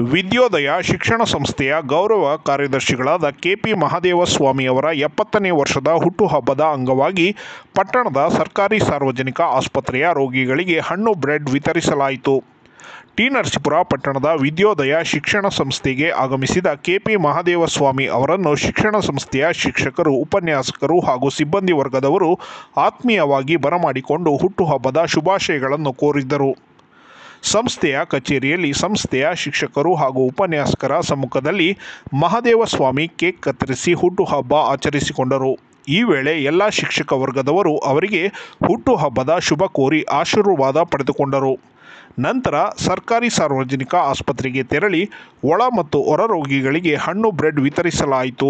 ವಿದ್ಯೋದಯ ಶಿಕ್ಷಣ ಸಂಸ್ಥೆಯ ಗೌರವ ಕಾರ್ಯದರ್ಶಿಗಳಾದ ಕೆಪಿ ಮಹದೇವಸ್ವಾಮಿಯವರ ಎಪ್ಪತ್ತನೇ ವರ್ಷದ ಹುಟ್ಟುಹಬ್ಬದ ಅಂಗವಾಗಿ ಪಟ್ಟಣದ ಸರ್ಕಾರಿ ಸಾರ್ವಜನಿಕ ಆಸ್ಪತ್ರೆಯ ರೋಗಿಗಳಿಗೆ ಹಣ್ಣು ಬ್ರೆಡ್ ವಿತರಿಸಲಾಯಿತು ಟಿ ನರಸೀಪುರ ಪಟ್ಟಣದ ವಿದ್ಯೋದಯ ಶಿಕ್ಷಣ ಸಂಸ್ಥೆಗೆ ಆಗಮಿಸಿದ ಕೆಪಿ ಮಹದೇವಸ್ವಾಮಿ ಅವರನ್ನು ಶಿಕ್ಷಣ ಸಂಸ್ಥೆಯ ಶಿಕ್ಷಕರು ಉಪನ್ಯಾಸಕರು ಹಾಗೂ ಸಿಬ್ಬಂದಿ ವರ್ಗದವರು ಆತ್ಮೀಯವಾಗಿ ಬರಮಾಡಿಕೊಂಡು ಹುಟ್ಟುಹಬ್ಬದ ಶುಭಾಶಯಗಳನ್ನು ಕೋರಿದರು ಸಂಸ್ಥೆಯ ಕಚೇರಿಯಲ್ಲಿ ಸಂಸ್ಥೆಯ ಶಿಕ್ಷಕರು ಹಾಗೂ ಉಪನ್ಯಾಸಕರ ಸಮ್ಮುಖದಲ್ಲಿ ಮಹದೇವಸ್ವಾಮಿ ಕೇಕ್ ಕತ್ತರಿಸಿ ಹುಟ್ಟುಹಬ್ಬ ಆಚರಿಸಿಕೊಂಡರು ಈ ವೇಳೆ ಎಲ್ಲ ಶಿಕ್ಷಕ ವರ್ಗದವರು ಅವರಿಗೆ ಹುಟ್ಟುಹಬ್ಬದ ಶುಭ ಕೋರಿ ಆಶೀರ್ವಾದ ಪಡೆದುಕೊಂಡರು ನಂತರ ಸರ್ಕಾರಿ ಸಾರ್ವಜನಿಕ ಆಸ್ಪತ್ರೆಗೆ ತೆರಳಿ ಒಳ ಮತ್ತು ಹೊರ ರೋಗಿಗಳಿಗೆ ಹಣ್ಣು ಬ್ರೆಡ್ ವಿತರಿಸಲಾಯಿತು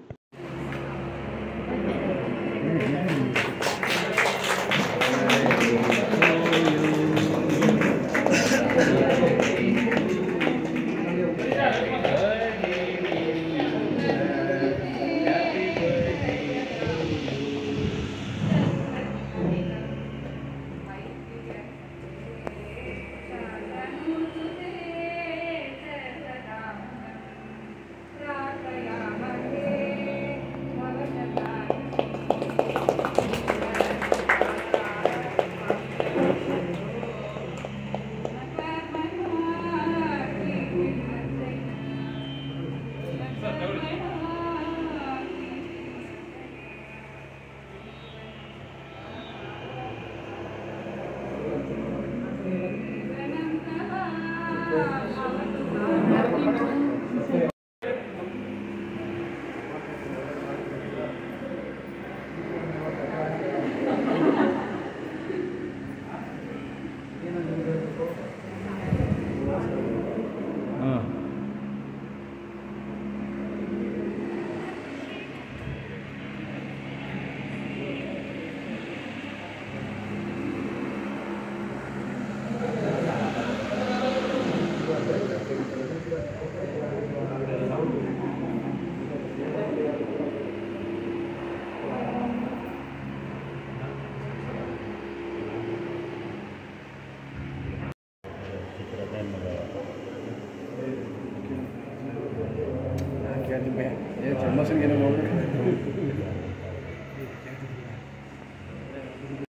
ಹಾಂ ಕೇಳಿ ಜನ್ಮಸಂಗೇನೋ ನೋಡ್ಬೇಕು